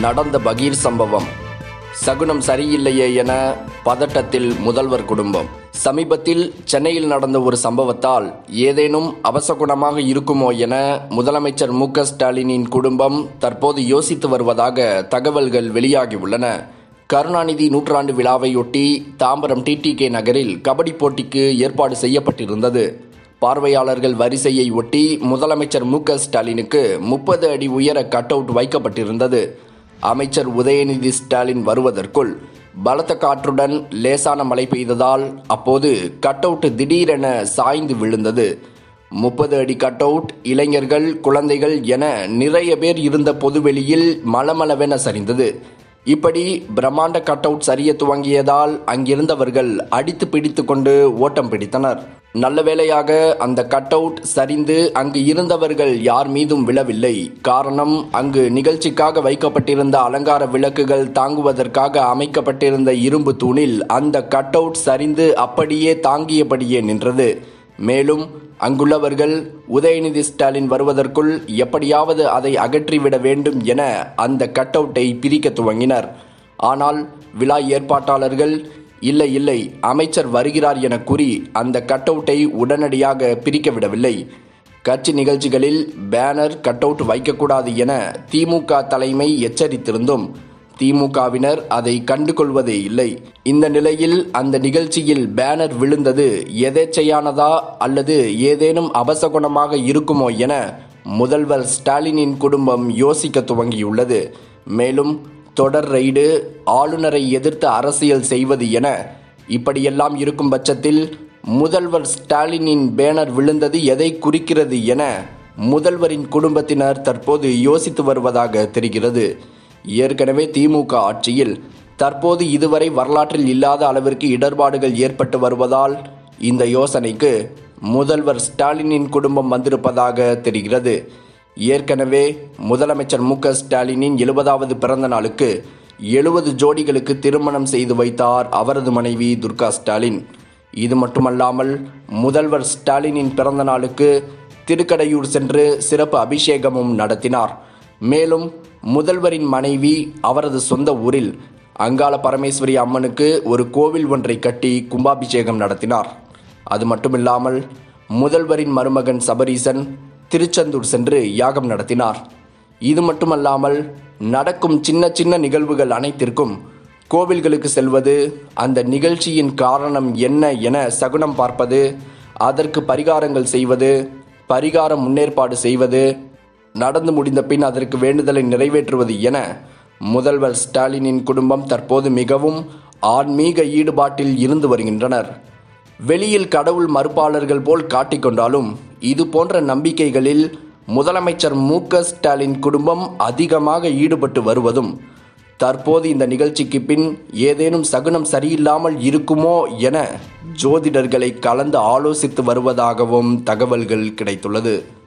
நடந்த பகீர் சம்பவம் சகுனம் சரியில்லையே என பதட்டத்தில் முதல்வர் குடும்பம் சமீபத்தில் சென்னையில் நடந்த ஒரு சம்பவத்தால் ஏதேனும் அவசகுணமாக இருக்குமோ என முதலமைச்சர் மு க ஸ்டாலினின் குடும்பம் தற்போது யோசித்து வருவதாக தகவல்கள் வெளியாகியுள்ளன கருணாநிதி நூற்றாண்டு விழாவையொட்டி தாம்பரம் டிடிகே நகரில் கபடி போட்டிக்கு ஏற்பாடு செய்யப்பட்டிருந்தது பார்வையாளர்கள் வரிசையை ஒட்டி முதலமைச்சர் மு க ஸ்டாலினுக்கு முப்பது அடி உயர கட் அவுட் வைக்கப்பட்டிருந்தது அமைச்சர் உதயநிதி ஸ்டாலின் வருவதற்குள் பலத்த காற்றுடன் லேசான மழை பெய்ததால் அப்போது கட் அவுட் திடீரென சாய்ந்து விழுந்தது முப்பது அடி கட் அவுட் இளைஞர்கள் குழந்தைகள் என நிறைய பேர் இருந்த பொதுவெளியில் மலமளவென சரிந்தது இப்படி பிரம்மாண்ட கட் அவுட் சரிய துவங்கியதால் அங்கிருந்தவர்கள் அடித்து பிடித்து கொண்டு ஓட்டம் பிடித்தனர் நல்ல வேளையாக அந்த கட் அவுட் சரிந்து அங்கு இருந்தவர்கள் யார் மீதும் விழவில்லை காரணம் அங்கு நிகழ்ச்சிக்காக வைக்கப்பட்டிருந்த அலங்கார விளக்குகள் தாங்குவதற்காக அமைக்கப்பட்டிருந்த இரும்பு தூணில் அந்த கட் அவுட் சரிந்து அப்படியே தாங்கியபடியே நின்றது மேலும் அங்குள்ளவர்கள் உதயநிதி ஸ்டாலின் வருவதற்குள் எப்படியாவது அதை அகற்றிவிட வேண்டும் என அந்த கட் அவுட்டை பிரிக்க துவங்கினர் ஆனால் விழா ஏற்பாட்டாளர்கள் இல்லை இல்லை அமைச்சர் வருகிறார் என கூறி அந்த கட் அவுட்டை உடனடியாக பிரிக்க விடவில்லை கட்சி நிகழ்ச்சிகளில் பேனர் கட் அவுட் வைக்கக்கூடாது என திமுக தலைமை எச்சரித்திருந்தும் திமுகவினர் அதை கண்டுகொள்வதே இல்லை இந்த நிலையில் அந்த நிகழ்ச்சியில் பேனர் விழுந்தது எதேச்சையானதா அல்லது ஏதேனும் அபசகுணமாக இருக்குமோ என முதல்வர் ஸ்டாலினின் குடும்பம் யோசிக்க துவங்கியுள்ளது மேலும் தொடர் ரைடு ஆளுநரை எதிர்த்து அரசியல் செய்வது என இப்படியெல்லாம் இருக்கும் பட்சத்தில் முதல்வர் ஸ்டாலினின் பேனர் விழுந்தது எதை குறிக்கிறது என முதல்வரின் குடும்பத்தினர் தற்போது யோசித்து வருவதாக தெரிகிறது ஏற்கனவே திமுக ஆட்சியில் தற்போது இதுவரை வரலாற்றில் இல்லாத அளவிற்கு இடர்பாடுகள் ஏற்பட்டு வருவதால் இந்த யோசனைக்கு முதல்வர் ஸ்டாலினின் குடும்பம் வந்திருப்பதாக தெரிகிறது ஏற்கனவே முதலமைச்சர் மு க ஸ்டாலினின் எழுபதாவது பிறந்த நாளுக்கு எழுபது ஜோடிகளுக்கு திருமணம் செய்து வைத்தார் அவரது மனைவி துர்கா ஸ்டாலின் இது மட்டுமல்லாமல் முதல்வர் ஸ்டாலினின் பிறந்த நாளுக்கு திருக்கடையூர் சென்று சிறப்பு அபிஷேகமும் நடத்தினார் மேலும் முதல்வரின் மனைவி அவரது சொந்த ஊரில் அங்காள பரமேஸ்வரி அம்மனுக்கு ஒரு கோவில் ஒன்றை கட்டி கும்பாபிஷேகம் நடத்தினார் அது மட்டுமில்லாமல் முதல்வரின் மருமகன் சபரீசன் திருச்செந்தூர் சென்று யாகம் நடத்தினார் இது மட்டுமல்லாமல் நடக்கும் சின்ன சின்ன நிகழ்வுகள் அனைத்திற்கும் கோவில்களுக்கு செல்வது அந்த நிகழ்ச்சியின் காரணம் என்ன என சகுனம் பார்ப்பது அதற்கு பரிகாரங்கள் செய்வது பரிகார முன்னேற்பாடு செய்வது நடந்து முடிந்த பின் அதற்கு வேண்டுதலை நிறைவேற்றுவது என முதல்வர் ஸ்டாலினின் குடும்பம் தற்போது மிகவும் ஆன்மீக ஈடுபாட்டில் இருந்து வருகின்றனர் வெளியில் கடவுள் மறுப்பாளர்கள் போல் காட்டிக்கொண்டாலும் இது போன்ற நம்பிக்கைகளில் முதலமைச்சர் மு க ஸ்டாலின் குடும்பம் அதிகமாக ஈடுபட்டு வருவதும் தற்போது இந்த நிகழ்ச்சிக்கு பின் ஏதேனும் சகுனம் சரியில்லாமல் இருக்குமோ என ஜோதிடர்களை கலந்து ஆலோசித்து வருவதாகவும் தகவல்கள் கிடைத்துள்ளது